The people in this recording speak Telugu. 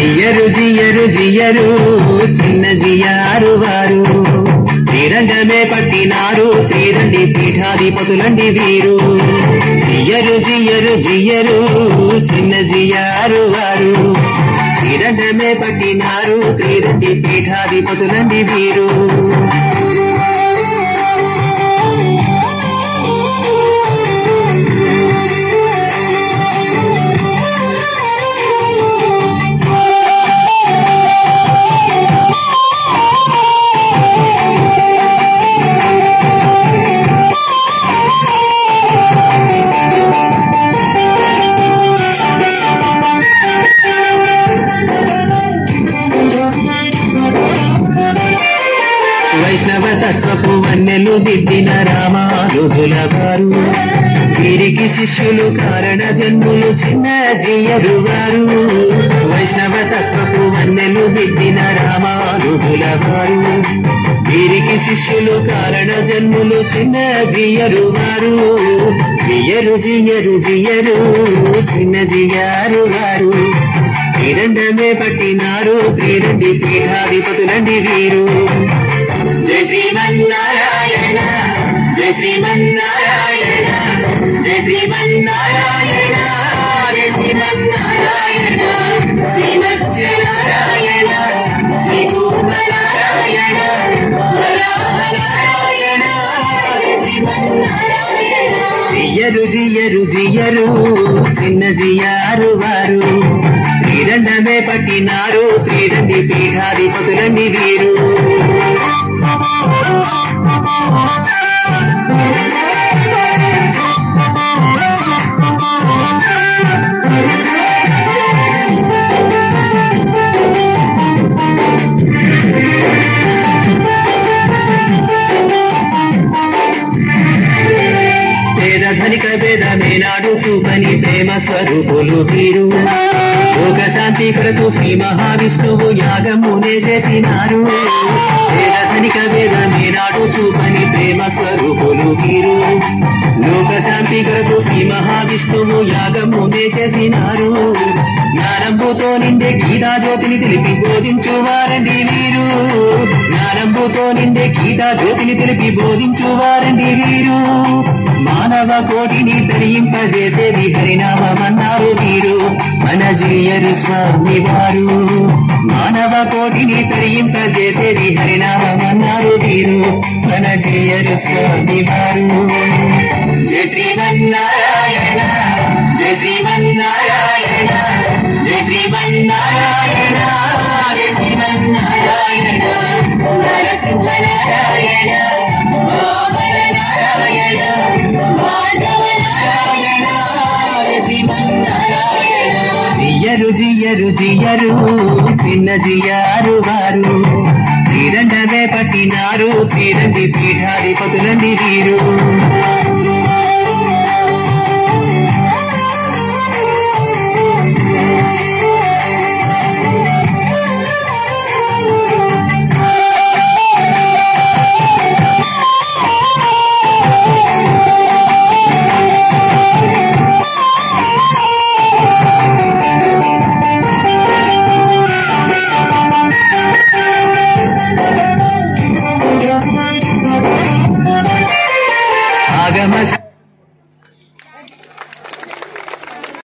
జియరు జియరు జియరు చిన్న జియారు వారు శ్రీరంగమే పట్టినారు శ్రీరండి పీఠాధిపతులండి వీరు జియరు జియరు జియరు చిన్న జియారు వారు శ్రీరంగమే పట్టినారు శ్రీరండి పీఠాధిపతులండి వీరు వైష్ణవ తత్వపు వన్నెలు దిద్దిన రామానుజుల వారు వీరికి శిష్యులు కారణ జన్ములు చిన్న జీయరు వారు వైష్ణవ తత్వపు వన్నెలు దిద్దిన రామానుజుల వారు వీరికి శిష్యులు కారణ జన్ములు చిన్న జీయరు వారు జియరు జియరు జియరు చిన్న జియారు వారు త్రిదండమే పట్టినారు త్రిదండి పీఠాధిపతులండి వీరు జయ శ్రీమన్నారాయణ జయ శ్రీమన్నారాయణ జయ శ్రీమన్నారాయణ జయ శ్రీమన్నారాయణ శ్రీమత్యనారాయణ శ్రీకూర్మనారాయణ వరాహనారాయణ జయ శ్రీమన్నారాయణ జియరు జియరు జియరు చిన్న జియారు వారు త్రిదండమే పట్టినారు త్రిదండి పీఠాధిపతులండి వీరు పేద ధనిక భేదమే నాడు చూపని ప్రేమ స్వరూపులు వీరు లోక శాంతి కొరకు శ్రీ మహావిష్ణువు యాగమునే చేసినారు పేద ధనిక భేదమే నాడు చూపని ప్రేమ స్వరూపులు వీరు లోక శాంతి కొరకు శ్రీ మహావిష్ణువు యాగమునే చేసినారు జ్ఞానంబుతో నిండే గీతా జ్యోతిని తెలిపి బోధించు వారండి వీరు జ్ఞానంబుతో నిండే గీతా జ్యోతిని తెలిపి బోధించు వారండి వీరు మానవ కోటిని తరింపజేసేది హరినామన్నారు వీరు మన జీయరు స్వామి వారు మానవ కోటిని తరింపజేసేది హరినామన్నారు వీరు మన జీయరు స్వామి వారు జయ శ్రీమన్నారాయణ జయ శ్రీమన్నారాయణ జయ శ్రీమన్నారాయణ జయ శ్రీమన్నారాయణ నరసింహనారాయణ వామననారాయణ మాధవనారాయణ జయ శ్రీమన్నారాయణ జియరు జియరు జియరు చిన్న జియారు వారు త్రిదండమే పట్టినారు త్రిదండి పీఠాధిపతులండి వీరు